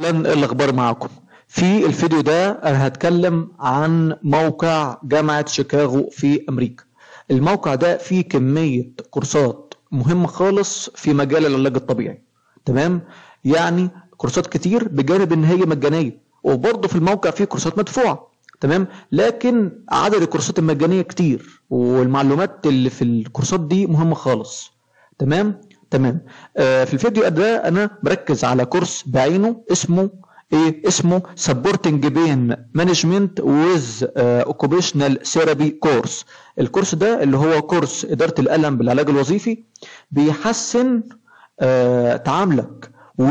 اهلا إيه الاخبار معكم في الفيديو ده انا هتكلم عن موقع جامعة شيكاغو في امريكا الموقع ده فيه كمية كورسات مهمة خالص في مجال العلاج الطبيعي تمام يعني كورسات كتير بجانب ان هي مجانية وبرضه في الموقع فيه كورسات مدفوعة تمام لكن عدد الكورسات المجانية كتير والمعلومات اللي في الكورسات دي مهمة خالص تمام تمام آه في الفيديو ده انا بركز على كورس بعينه اسمه ايه اسمه supporting pain management with uh, occupational therapy course الكورس ده اللي هو كورس اداره الالم بالعلاج الوظيفي بيحسن آه تعاملك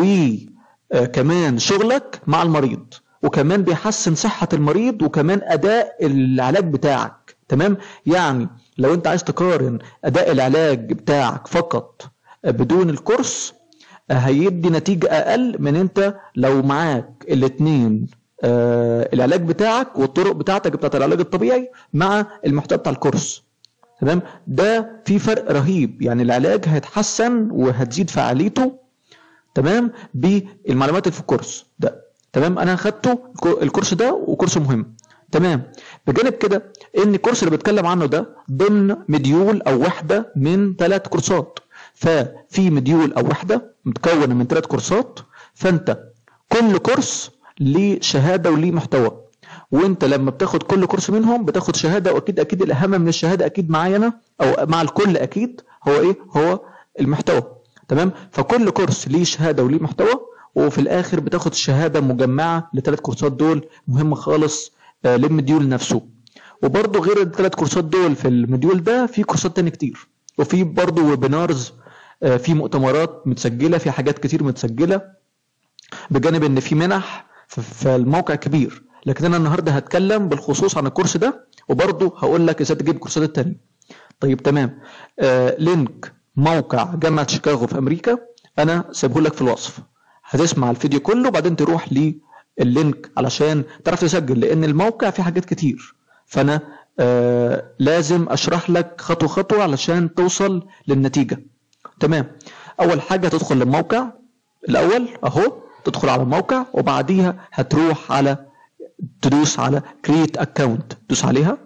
وكمان شغلك مع المريض وكمان بيحسن صحه المريض وكمان اداء العلاج بتاعك تمام يعني لو انت عايز تقارن اداء العلاج بتاعك فقط بدون الكورس هيدي نتيجة أقل من أنت لو معاك الاتنين آه العلاج بتاعك والطرق بتاعتك بتاعت العلاج الطبيعي مع المحتوى بتاع الكورس تمام ده في فرق رهيب يعني العلاج هيتحسن وهتزيد فعاليته تمام بالمعلومات اللي في الكورس ده تمام انا خدته الكورس ده وكورس مهم تمام بجانب كده ان الكورس اللي بتكلم عنه ده ضمن مديول او وحده من ثلاث كورسات ففي مديول او وحده متكونه من ثلاث كورسات فانت كل كورس ليه شهاده وليه محتوى وانت لما بتاخد كل كورس منهم بتاخد شهاده واكيد اكيد الاهم من الشهاده اكيد معايا انا او مع الكل اكيد هو ايه هو المحتوى تمام فكل كورس ليه شهاده وليه محتوى وفي الاخر بتاخد الشهاده مجمعه لثلاث كورسات دول مهمه خالص آه للمديول نفسه وبرضه غير الثلاث كورسات دول في المديول ده في كورسات تاني كتير وفي برضه ويبينارز في مؤتمرات متسجله في حاجات كتير متسجله بجانب ان في منح فالموقع كبير لكن انا النهارده هتكلم بالخصوص عن الكورس ده وبرضه هقول لك ازاي تجيب الكورسات التانية طيب تمام آه لينك موقع جامعه شيكاغو في امريكا انا سيبه لك في الوصف هتسمع الفيديو كله وبعدين تروح للينك علشان تعرف تسجل لان الموقع فيه حاجات كتير فانا آه لازم اشرح لك خطوه خطوه علشان توصل للنتيجه تمام اول حاجه تدخل للموقع الاول اهو تدخل على الموقع وبعديها هتروح على تدوس على كريت اكونت تدوس عليها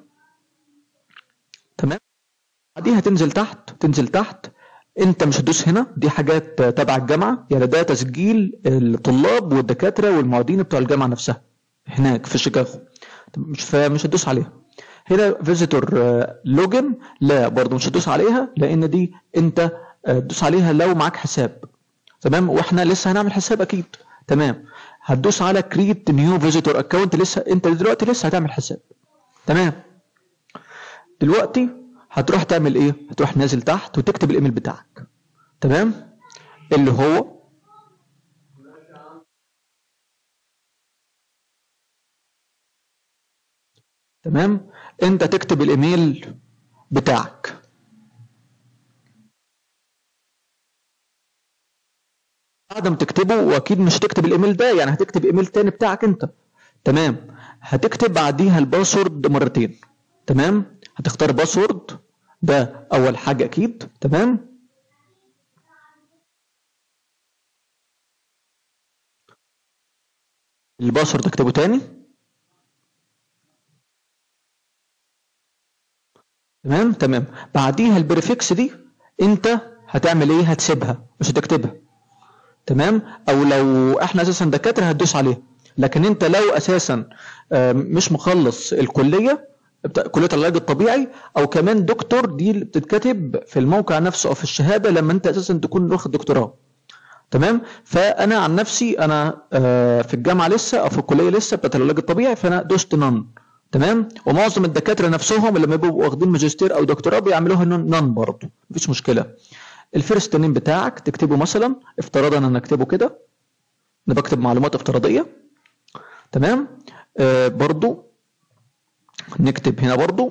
تمام بعديها تنزل تحت تنزل تحت انت مش هتدوس هنا دي حاجات تبع الجامعه يعني ده تسجيل الطلاب والدكاتره والمعيدين بتوع الجامعه نفسها هناك في شيكاغو مش فمش هتدوس عليها هنا فيزيتور لوجن لا برضه مش هتدوس عليها لان دي انت تدوس عليها لو معاك حساب تمام واحنا لسه هنعمل حساب اكيد تمام هتدوس على كريت نيو فيزيتور اكونت لسه انت دلوقتي لسه هتعمل حساب تمام دلوقتي هتروح تعمل ايه هتروح نازل تحت وتكتب الايميل بتاعك تمام اللي هو تمام انت تكتب الايميل بتاعك بعد ما تكتبه واكيد مش هتكتب الايميل ده يعني هتكتب ايميل تاني بتاعك انت تمام هتكتب بعديها الباسورد مرتين تمام هتختار باسورد ده اول حاجه اكيد تمام الباسورد اكتبه تاني تمام تمام بعديها البريفكس دي انت هتعمل ايه هتسيبها مش هتكتبها تمام او لو احنا اساسا دكاتره هتدوس عليها لكن انت لو اساسا مش مخلص الكليه كليه العلاج الطبيعي او كمان دكتور دي اللي بتتكتب في الموقع نفسه او في الشهاده لما انت اساسا تكون واخد دكتوراه تمام فانا عن نفسي انا في الجامعه لسه او في الكليه لسه بتاعت العلاج الطبيعي فانا دوست نون تمام ومعظم الدكاتره نفسهم لما بيبقوا واخدين ماجستير او دكتوراه بيعملوها نون برضه مفيش مشكله الفيرست نيم بتاعك تكتبه مثلا افتراضا انا اكتبه كده انا بكتب معلومات افتراضيه تمام آه برضو نكتب هنا برضو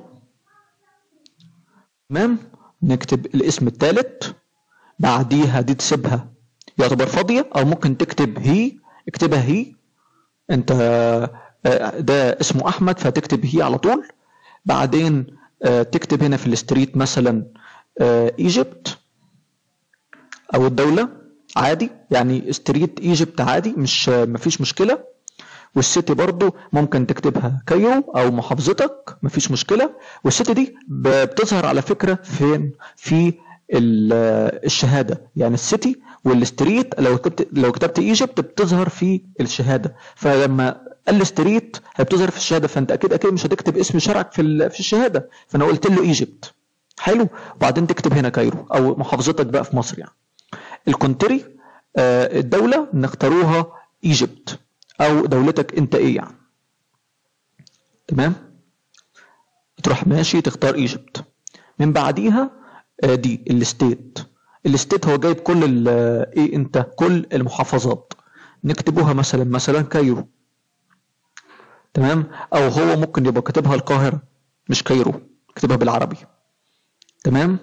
تمام نكتب الاسم الثالث بعديها دي تسيبها يعتبر فاضيه او ممكن تكتب هي اكتبها هي انت آه ده اسمه احمد فتكتب هي على طول بعدين آه تكتب هنا في الستريت مثلا ايجيبت او الدوله عادي يعني ستريت ايجيبت عادي مش مفيش مشكله والسيتي برضو ممكن تكتبها كايرو او محافظتك مفيش مشكله والسيتي دي بتظهر على فكره فين في الشهاده يعني السيتي والستريت لو كتبت لو كتبت ايجيبت بتظهر في الشهاده فلما قال ستريت هي بتظهر في الشهاده فانت اكيد اكيد مش هتكتب اسم شرعك في في الشهاده فانا قلت له ايجيبت حلو وبعدين تكتب هنا كايرو او محافظتك بقى في مصر يعني الكونتري آه الدوله نختاروها ايجيبت او دولتك انت ايه يعني تمام تروح ماشي تختار ايجيبت من بعديها آه دي الستيت الستيت هو جايب كل ايه انت كل المحافظات نكتبوها مثلا مثلا كايرو تمام او هو ممكن يبقى كاتبها القاهره مش كايرو كاتبها بالعربي تمام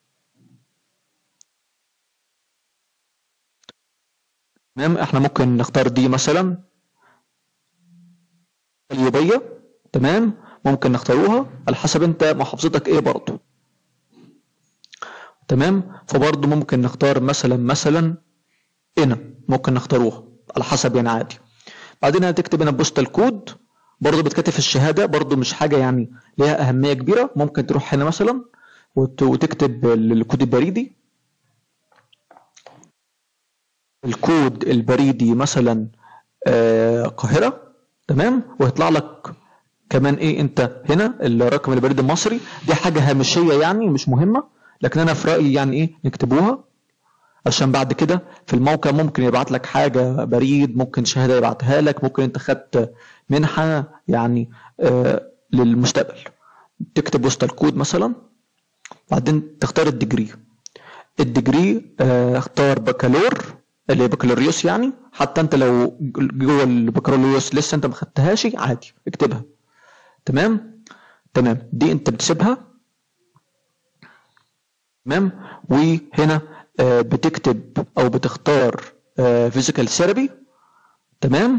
تمام احنا ممكن نختار دي مثلا اليوبية تمام ممكن نختاروها على حسب انت محافظتك ايه برضو تمام فبرضو ممكن نختار مثلا مثلا هنا ممكن نختاروها على حسب يعني عادي بعدين هتكتب هنا بوستال كود برضو بتكتب في الشهادة برضو مش حاجة يعني ليها أهمية كبيرة ممكن تروح هنا مثلا وتكتب الكود البريدي الكود البريدي مثلا القاهرة آه تمام ويطلع لك كمان ايه انت هنا الرقم البريد المصري دي حاجة هامشية يعني مش مهمة لكن انا في رأيي يعني ايه نكتبوها عشان بعد كده في الموقع ممكن يبعت لك حاجة بريد ممكن شهادة يبعتها لك ممكن انت خدت منحة يعني آه للمستقبل تكتب وسط الكود مثلا بعدين تختار الديجري الديجري آه اختار بكالور اللي هي بكالوريوس يعني حتى انت لو جوه البكالوريوس لسه انت ما خدتهاش عادي اكتبها تمام تمام دي انت بتسيبها تمام وهنا آه بتكتب او بتختار فيزيكال ثيرابي تمام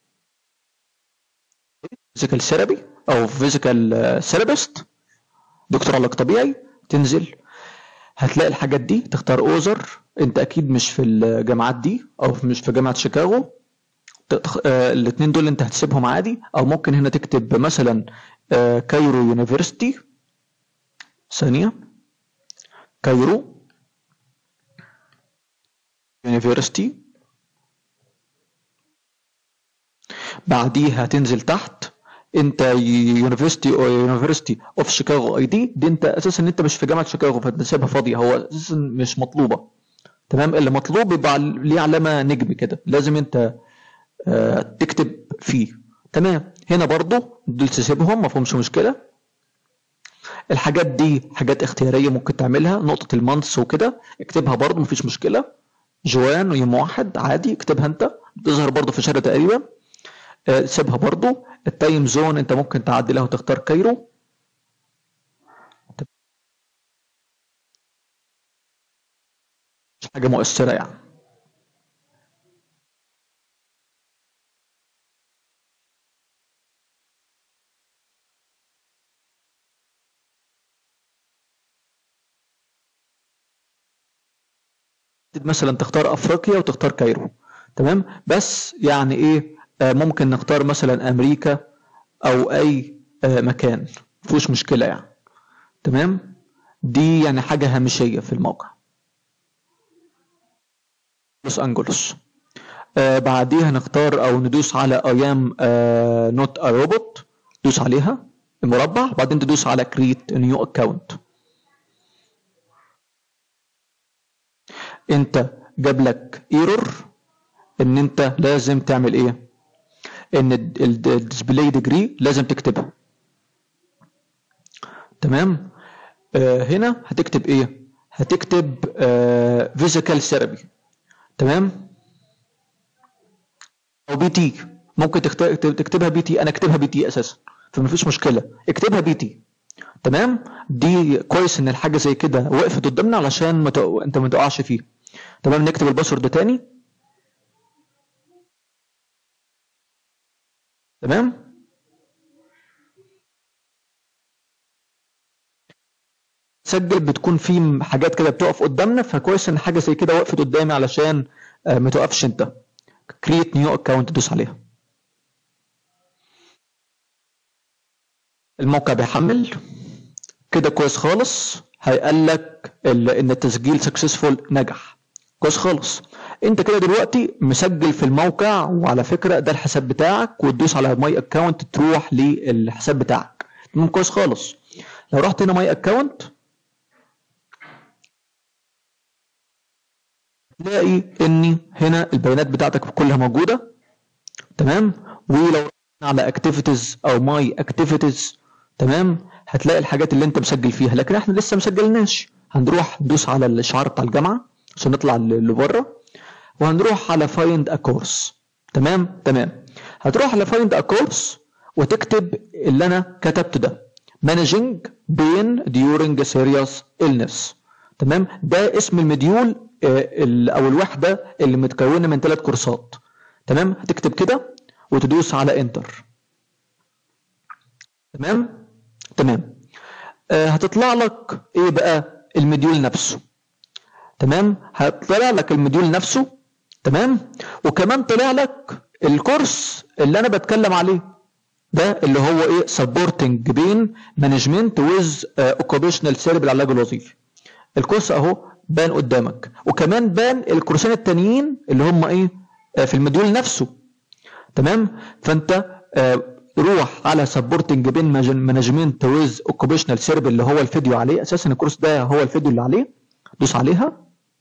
فيزيكال ثيرابي او فيزيكال ثيرابيست دكتور علاج طبيعي تنزل هتلاقي الحاجات دي تختار اوزر انت اكيد مش في الجامعات دي او مش في جامعه شيكاغو آه الاثنين دول انت هتسيبهم عادي او ممكن هنا تكتب مثلا آه كايرو يونيفرستي ثانيه كايرو يونيفرستي بعديها تنزل تحت انت يونيفرستي او يونيفرستي اوف شيكاغو اي دي دي انت اساسا انت مش في جامعه شيكاغو فانت سيبها فاضيه هو اساسا مش مطلوبه تمام اللي مطلوب يبقى ليه علامه نجم كده لازم انت آه تكتب فيه تمام هنا برضو دول تسيبهم ما فيهمش مشكله الحاجات دي حاجات اختياريه ممكن تعملها نقطه المانس وكده اكتبها برضو مفيش مشكله جوان ويوم واحد عادي اكتبها انت بتظهر برضو في شهاده تقريبا آه سيبها برضو التايم زون انت ممكن تعدلها وتختار كايرو مش حاجه مؤثره يعني مثلا تختار افريقيا وتختار كايرو تمام بس يعني ايه آه ممكن نختار مثلا امريكا او اي آه مكان مفيش مشكله يعني تمام دي يعني حاجه هامشيه في الموقع لوس انجلوس آه بعديها نختار او ندوس على ايام نوت ا روبوت دوس عليها المربع بعدين تدوس على كريت نيو اكونت انت جاب لك ايرور ان انت لازم تعمل ايه ان الديسبلاي ديجري لازم تكتبها تمام آه هنا هتكتب ايه هتكتب فيزيكال ثيرابي تمام او بي تي ممكن تكتبها بي تي انا اكتبها بي تي اساسا فمفيش مشكله اكتبها بي تي تمام دي كويس ان الحاجه زي كده وقفت قدامنا علشان ما متو... انت ما تقعش فيه تمام نكتب الباسورد تاني تمام بتسجل بتكون في حاجات كده بتقف قدامنا فكويس ان حاجه زي كده وقفت قدامي علشان آه، ما توقفش انت كريت نيو اكونت تدوس عليها الموقع بيحمل كده كويس خالص هيقول لك ال- ان التسجيل سكسسفول نجح كويس خالص انت كده دلوقتي مسجل في الموقع وعلى فكره ده الحساب بتاعك وتدوس على ماي اكونت تروح للحساب بتاعك تمام كويس خالص لو رحت هنا ماي اكونت تلاقي ان هنا البيانات بتاعتك كلها موجوده تمام ولو رحنا على اكتيفيتيز او ماي اكتيفيتيز تمام هتلاقي الحاجات اللي انت مسجل فيها لكن احنا لسه مسجلناش هنروح ندوس على الاشعار بتاع الجامعه عشان نطلع ل- لبره وهنروح على فايند ا كورس تمام تمام هتروح على فايند ا كورس وتكتب اللي انا كتبته ده مانجنج بين during serious illness تمام ده اسم المديول آه، ال- او الوحده اللي متكونه من ثلاث كورسات تمام هتكتب كده وتدوس على انتر تمام تمام آه، هتطلع لك ايه بقى المديول نفسه تمام هطلع لك المديول نفسه تمام وكمان طلع لك الكورس اللي انا بتكلم عليه ده اللي هو ايه سبورتنج بين مانجمنت ويز اوكوبيشنال ثيرابي العلاج الوظيفي الكورس اهو بان قدامك وكمان بان الكورسين التانيين اللي هم ايه آه، في المديول نفسه تمام فانت آه، روح على سبورتنج بين مانجمنت ويز اوكوبيشنال ثيرابي اللي هو الفيديو عليه اساسا الكورس ده هو الفيديو اللي عليه دوس عليها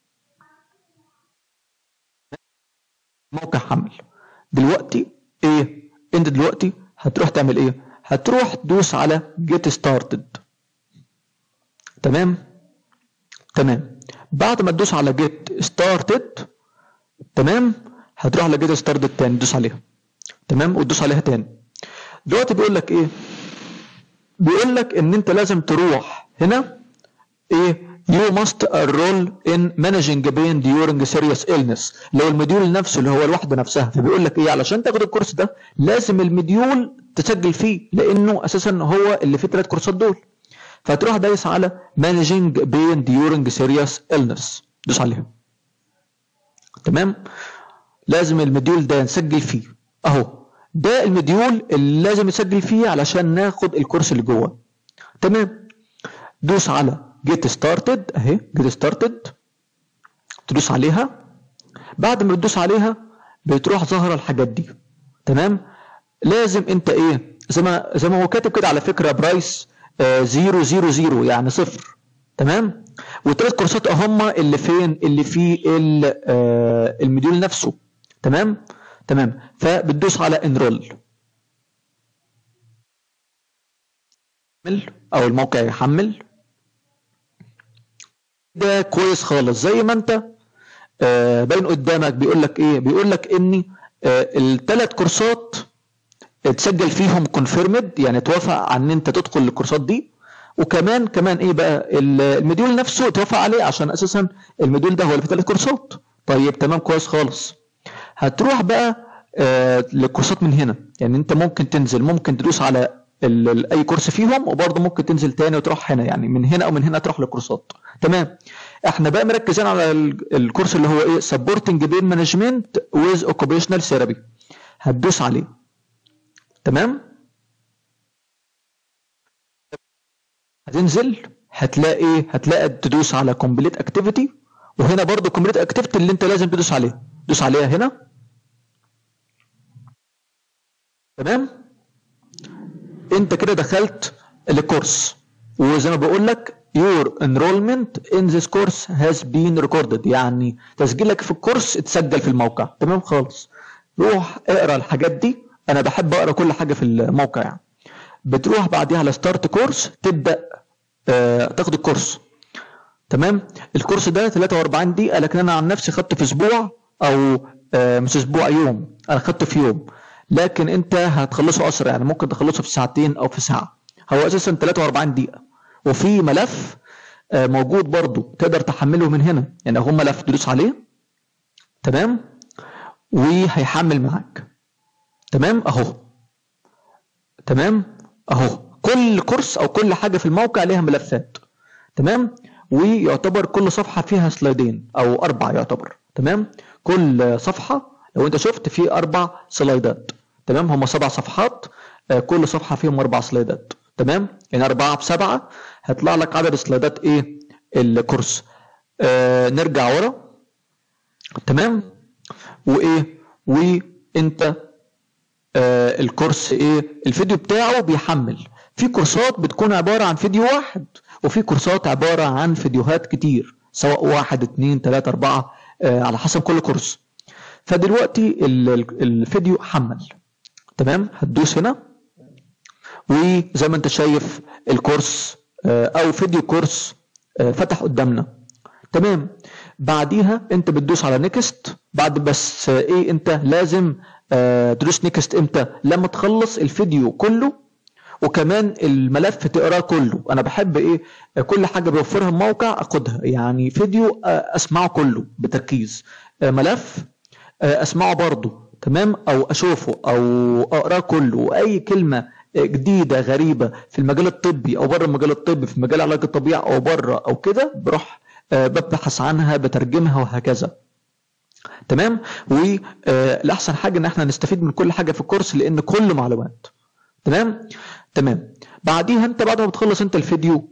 موقع حمل دلوقتي ايه انت دلوقتي هتروح تعمل ايه هتروح تدوس على جيت ستارتد تمام تمام بعد ما تدوس على جيت ستارتد تمام هتروح على جيت ستارتد تاني تدوس عليها تمام وتدوس عليها تاني دلوقتي بيقول لك ايه بيقول لك ان انت لازم تروح هنا ايه you must enroll in managing pain during serious illness لو المديول نفسه اللي هو الوحده نفسها فبيقول لك ايه علشان تاخد الكورس ده لازم المديول تسجل فيه لانه اساسا هو اللي فيه الثلاث كورسات دول فتروح دايس على managing pain during serious illness دوس عليها تمام لازم المديول ده نسجل فيه اهو ده المديول اللي لازم نسجل فيه علشان ناخد الكورس اللي جوه تمام دوس على جيت ستارتد اهي جيت ستارتد تدوس عليها بعد ما بتدوس عليها بتروح ظاهره الحاجات دي تمام لازم انت ايه زي ما زي ما هو كاتب كده على فكره برايس آه زيرو زيرو زيرو يعني صفر تمام والثلاث كورسات هم اللي فين اللي في ال- آه المديول نفسه تمام تمام فبتدوس على انرول او الموقع يحمل ده كويس خالص زي ما انت آه، باين قدامك بيقول لك ايه بيقول لك ان الثلاث كورسات اتسجل فيهم كونفيرمد يعني توافق على ان انت تدخل الكورسات دي وكمان كمان ايه بقى ال- المديول نفسه توافق عليه عشان اساسا المديول ده هو اللي في ثلاث كورسات طيب تمام كويس خالص هتروح بقى آه للكورسات من هنا يعني انت ممكن تنزل ممكن تدوس على ال- ال- اي كورس فيهم وبرضه ممكن تنزل تاني وتروح هنا يعني من هنا او من هنا تروح للكورسات تمام احنا بقى مركزين على ال- الكورس اللي هو ايه سبورتنج بين مانجمنت ويز اوكوبيشنال ثيرابي هتدوس عليه تمام هتنزل هتلاقي هتلاقي تدوس على كومبليت اكتيفيتي وهنا برضو كومبليت اكتيفيتي اللي انت لازم تدوس عليه دوس عليها هنا تمام انت كده دخلت الكورس وزي ما بقول لك your enrollment in this course has been recorded يعني تسجيلك في الكورس اتسجل في الموقع تمام خالص روح اقرا الحاجات دي انا بحب اقرا كل حاجه في الموقع يعني بتروح بعديها على ستارت كورس تبدا آه تاخد الكورس تمام الكورس ده 43 دقيقه لكن انا عن نفسي خدته في اسبوع او آه مش اسبوع يوم انا خدته في يوم لكن انت هتخلصه اسرع يعني ممكن تخلصه في ساعتين او في ساعه هو اساسا 43 دقيقه وفي ملف آه موجود برضو تقدر تحمله من هنا يعني هو ملف تدوس عليه تمام وهيحمل معاك تمام اهو تمام اهو كل كورس او كل حاجه في الموقع ليها ملفات تمام ويعتبر كل صفحه فيها سلايدين او اربع يعتبر تمام كل صفحه لو انت شفت في اربع سلايدات تمام هم سبع صفحات آه، كل صفحه فيهم اربع سلايدات تمام يعني اربعه بسبعه هيطلع لك عدد سلايدات ايه الكورس آه نرجع ورا تمام وايه وانت آه الكورس ايه الفيديو بتاعه بيحمل في كورسات بتكون عبارة عن فيديو واحد وفي كورسات عبارة عن فيديوهات كتير سواء واحد اتنين تلاتة اربعة آه على حسب كل كورس فدلوقتي الفيديو حمل تمام هتدوس هنا وزي ما انت شايف الكورس آه او فيديو كورس آه فتح قدامنا تمام بعديها انت بتدوس على نيكست بعد بس ايه انت لازم آه تدوس نيكست امتى لما تخلص الفيديو كله وكمان الملف تقراه كله انا بحب ايه كل حاجه بيوفرها الموقع اخدها يعني فيديو اسمعه كله بتركيز ملف اسمعه برضه تمام او اشوفه او اقراه كله واي كلمه جديده غريبه في المجال الطبي او بره المجال الطبي في مجال علاج الطبيعه او بره او كده بروح ببحث عنها بترجمها وهكذا تمام والاحسن حاجه ان احنا نستفيد من كل حاجه في الكورس لان كله معلومات تمام تمام بعديها انت بعد ما بتخلص انت الفيديو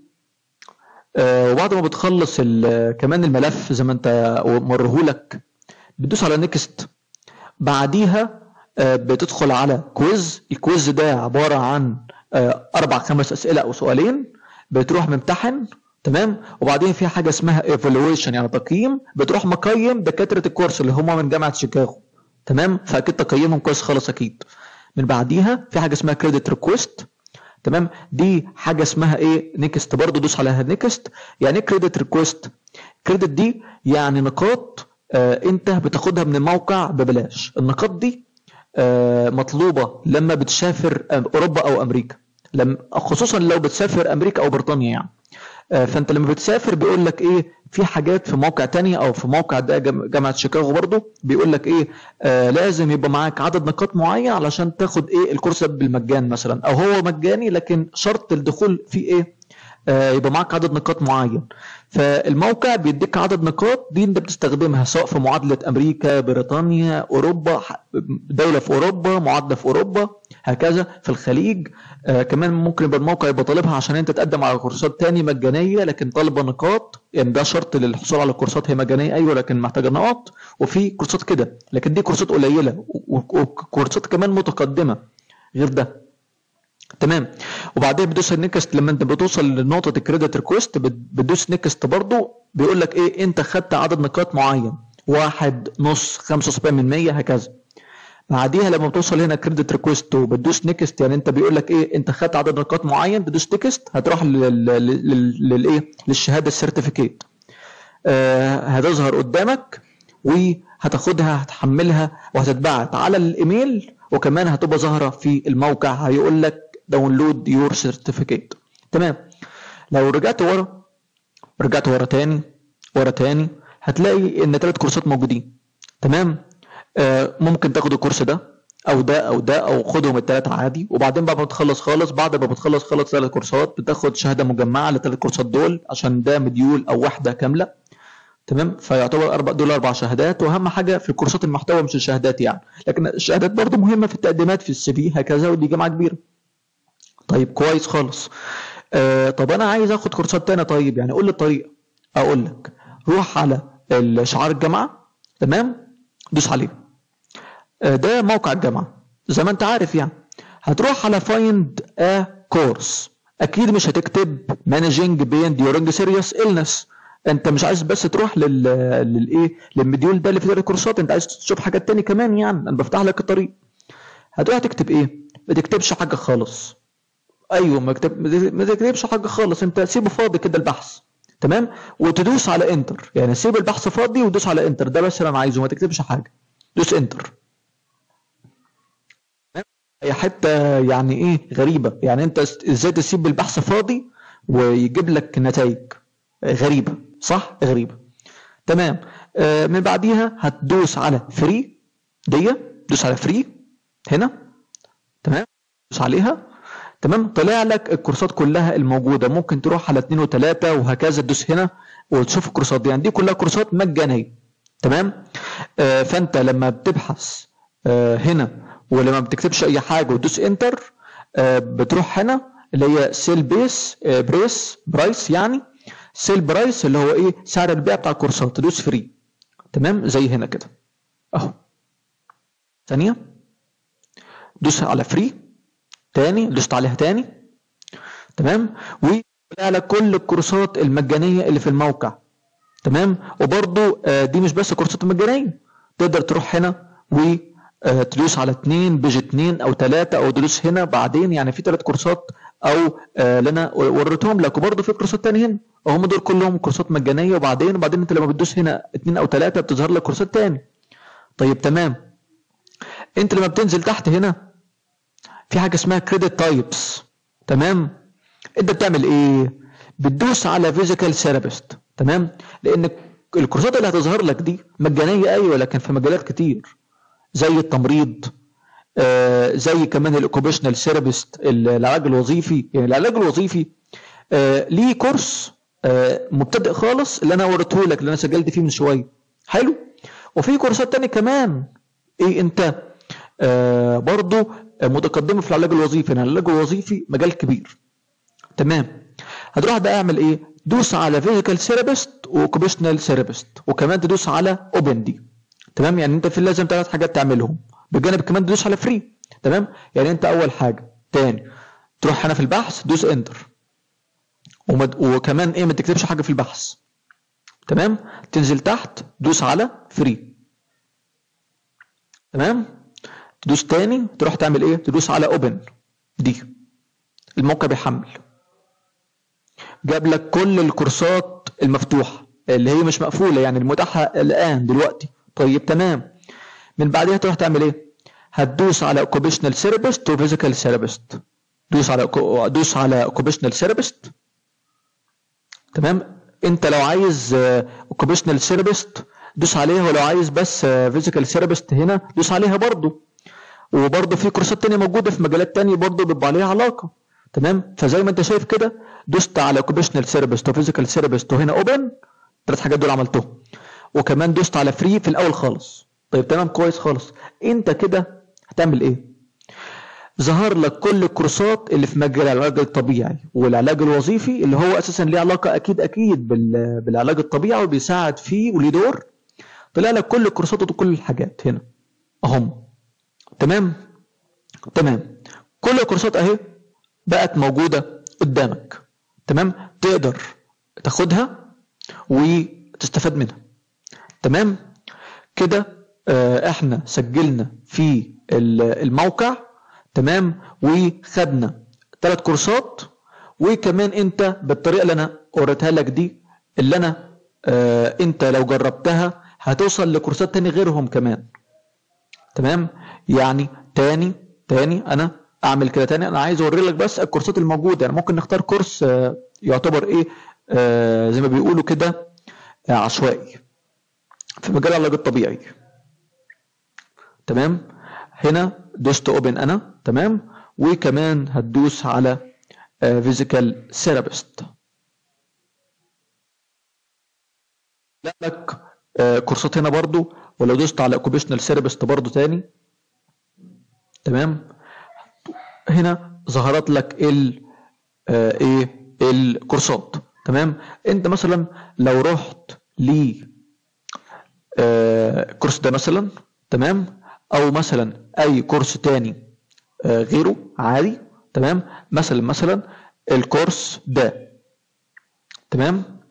آه وبعد ما بتخلص كمان الملف زي ما انت مرهولك بتدوس على نيكست بعديها آه بتدخل على كويز الكويز ده عباره عن آه اربع خمس اسئله او سؤالين بتروح ممتحن تمام وبعدين في حاجه اسمها ايفالويشن يعني تقييم بتروح مقيم دكاتره الكورس اللي هم من جامعه شيكاغو تمام فاكيد تقييمهم كويس خالص اكيد من بعديها في حاجه اسمها كريدت ريكويست تمام دي حاجه اسمها ايه نيكست برضه دوس عليها نيكست يعني ايه كريدت ريكويست كريدت دي يعني نقاط آه انت بتاخدها من الموقع ببلاش النقاط دي آه مطلوبه لما بتسافر اوروبا او امريكا لما خصوصا لو بتسافر امريكا او بريطانيا يعني آه فانت لما بتسافر بيقول لك ايه في حاجات في موقع تاني او في موقع ده جامعه شيكاغو برضو بيقول لك ايه آه لازم يبقى معاك عدد نقاط معين علشان تاخد ايه الكورس بالمجان مثلا او هو مجاني لكن شرط الدخول فيه ايه آه يبقى معاك عدد نقاط معين فالموقع بيديك عدد نقاط دي انت بتستخدمها سواء في معادله امريكا بريطانيا اوروبا دوله في اوروبا معادله في اوروبا هكذا في الخليج آه كمان ممكن يبقى الموقع يبقى طالبها عشان انت تقدم على كورسات تاني مجانيه لكن طالبه نقاط يعني ده شرط للحصول على الكورسات هي مجانيه ايوه لكن محتاجه نقط وفي كورسات كده لكن دي كورسات قليله وكورسات كمان متقدمه غير ده تمام وبعدين بتدوس نيكست لما انت بتوصل لنقطه الكريدت ريكوست بتدوس نيكست برضو بيقول لك ايه انت خدت عدد نقاط معين واحد نص 75 من 100 هكذا بعديها لما بتوصل هنا كريدت ريكوست وبتدوس نيكست يعني انت بيقول لك ايه انت خدت عدد نقاط معين تدوس نيكست هتروح للايه للشهاده السيرتيفيكيت آه هتظهر قدامك وهتاخدها هتحملها وهتتبعت على الايميل وكمان هتبقى ظاهره في الموقع هيقول لك داونلود يور سيرتيفيكيت تمام لو رجعت ورا رجعت ورا تاني ورا تاني هتلاقي ان ثلاث كورسات موجودين تمام آه ممكن تاخد الكورس ده او ده او ده او خدهم الثلاثه عادي وبعدين بعد ما بتخلص خالص بعد ما بتخلص خالص ثلاث كورسات بتاخد شهاده مجمعه للثلاث كورسات دول عشان ده مديول او وحده كامله تمام فيعتبر اربع دول اربع شهادات واهم حاجه في الكورسات المحتوى مش الشهادات يعني لكن الشهادات برضو مهمه في التقديمات في السي في هكذا ودي جامعه كبيره طيب كويس خالص آه طب انا عايز اخد كورسات تانية طيب يعني قول لي الطريقه اقول لك روح على شعار الجامعه تمام دوس عليه آه ده موقع الجامعه زي ما انت عارف يعني هتروح على فايند ا كورس اكيد مش هتكتب مانجنج بين ديورنج سيريوس إلنس انت مش عايز بس تروح لل للايه للمديول ده اللي فيه الكورسات انت عايز تشوف حاجات تاني كمان يعني انا بفتح لك الطريق هتروح تكتب ايه ما تكتبش حاجه خالص ايوه ما تكتب ما تكتبش حاجه خالص انت سيبه فاضي كده البحث تمام وتدوس على انتر يعني سيب البحث فاضي ودوس على انتر ده بس اللي انا عايزه ما تكتبش حاجه دوس انتر هي حته يعني ايه غريبه يعني انت ازاي تسيب البحث فاضي ويجيب لك نتائج غريبه صح غريبه تمام آه من بعديها هتدوس على فري دي دوس على فري هنا تمام دوس عليها تمام طلع لك الكورسات كلها الموجوده ممكن تروح على اتنين وتلاته وهكذا تدوس هنا وتشوف الكورسات دي يعني دي كلها كورسات مجانيه تمام آه فانت لما بتبحث آه هنا ولما بتكتبش اي حاجه وتدوس انتر آه بتروح هنا اللي هي سيل بيس آه بريس برايس يعني سيل برايس اللي هو ايه سعر البيع بتاع الكورسات تدوس فري تمام زي هنا كده اهو ثانيه دوس على فري تاني دوست عليها تاني تمام وطلع لك كل الكورسات المجانيه اللي في الموقع تمام وبرضو آه دي مش بس الكورسات المجانيه تقدر تروح هنا وتدوس على اتنين بيج اتنين او تلاته او تدوس هنا بعدين يعني في تلات كورسات او آه اللي انا وريتهم لك وبرضه في كورسات تاني هنا هم دول كلهم كورسات مجانيه وبعدين وبعدين انت لما بتدوس هنا اتنين او تلاته بتظهر لك كورسات تاني طيب تمام انت لما بتنزل تحت هنا في حاجه اسمها كريدت تايبس تمام انت بتعمل ايه بتدوس على فيزيكال ثيرابيست تمام لان الكورسات اللي هتظهر لك دي مجانيه ايوه لكن في مجالات كتير زي التمريض آه زي كمان الاوكوبيشنال ثيرابيست العلاج الوظيفي يعني العلاج الوظيفي آه ليه كورس آه مبتدئ خالص اللي انا وريته لك اللي انا سجلت فيه من شويه حلو وفي كورسات تاني كمان ايه انت آه برضو متقدمه في العلاج الوظيفي يعني العلاج الوظيفي مجال كبير تمام هتروح بقى اعمل ايه دوس على فيزيكال ثيرابيست واوكوبيشنال ثيرابيست وكمان تدوس على اوبن دي تمام يعني انت في لازم ثلاث حاجات تعملهم بجانب كمان تدوس على فري تمام يعني انت اول حاجه تاني تروح هنا في البحث دوس انتر ومد... وكمان ايه ما تكتبش حاجه في البحث تمام تنزل تحت دوس على فري تمام تدوس تاني تروح تعمل ايه تدوس على اوبن دي الموقع بيحمل جاب لك كل الكورسات المفتوحه اللي هي مش مقفوله يعني المتاحه الان دلوقتي طيب تمام من بعدها تروح تعمل ايه هتدوس على اوكوبيشنال ثيرابيست وفيزيكال ثيرابيست دوس على دوس على اوكوبيشنال ثيرابيست تمام انت لو عايز اوكوبيشنال ثيرابيست دوس عليها ولو عايز بس فيزيكال ثيرابيست هنا دوس عليها برضو وبرضه في كورسات تانية موجودة في مجالات تانية برضه بيبقى عليها علاقة تمام فزي ما انت شايف كده دوست على اوكوبيشنال ثيرابيست وفيزيكال ثيرابيست وهنا اوبن الثلاث حاجات دول عملتهم وكمان دوست على فري في الاول خالص طيب تمام كويس خالص انت كده هتعمل ايه ظهر لك كل الكورسات اللي في مجال العلاج الطبيعي والعلاج الوظيفي اللي هو اساسا ليه علاقه اكيد اكيد بالعلاج الطبيعي وبيساعد فيه وليه دور طلع لك كل الكورسات وكل الحاجات هنا اهم تمام تمام كل الكورسات اهي بقت موجوده قدامك تمام تقدر تاخدها وتستفاد منها تمام كده آه احنا سجلنا في الموقع تمام وخدنا ثلاث كورسات وكمان انت بالطريقه اللي انا وريتها لك دي اللي انا آه انت لو جربتها هتوصل لكورسات تاني غيرهم كمان تمام يعني تاني تاني انا اعمل كده تاني انا عايز اوري لك بس الكورسات الموجوده يعني ممكن نختار كورس آه يعتبر ايه آه زي ما بيقولوا كده آه عشوائي في مجال العلاج الطبيعي تمام هنا دوست اوبن انا تمام وكمان هتدوس على فيزيكال ثيرابيست لك كورسات هنا برضو ولو دوست على اوكوبيشنال ثيرابيست برضو تاني تمام هنا ظهرت لك ال ايه الكورسات تمام انت مثلا لو رحت ل الكورس ده مثلا تمام او مثلا اي كورس تاني غيره عادي تمام مثلا مثلا الكورس ده تمام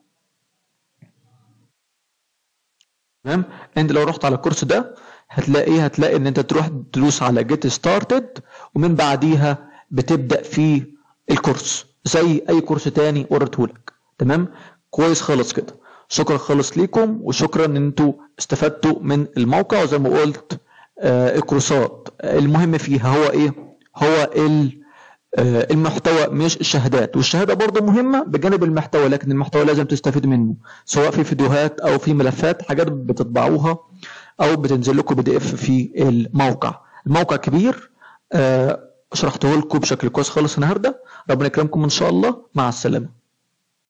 تمام انت لو رحت على الكورس ده هتلاقي هتلاقي ان انت تروح تدوس على جيت ستارتد ومن بعديها بتبدا في الكورس زي اي كورس تاني وريتهولك تمام كويس خالص كده شكرا خالص ليكم وشكرا ان انتوا استفدتوا من الموقع وزي ما قلت آه الكورسات المهم فيها هو ايه هو آه المحتوى مش الشهادات والشهاده برضه مهمه بجانب المحتوى لكن المحتوى لازم تستفيد منه سواء في فيديوهات او في ملفات حاجات بتطبعوها او بتنزل لكم بي دي اف في الموقع الموقع كبير آه شرحته لكم بشكل كويس خالص النهارده ربنا يكرمكم ان شاء الله مع السلامه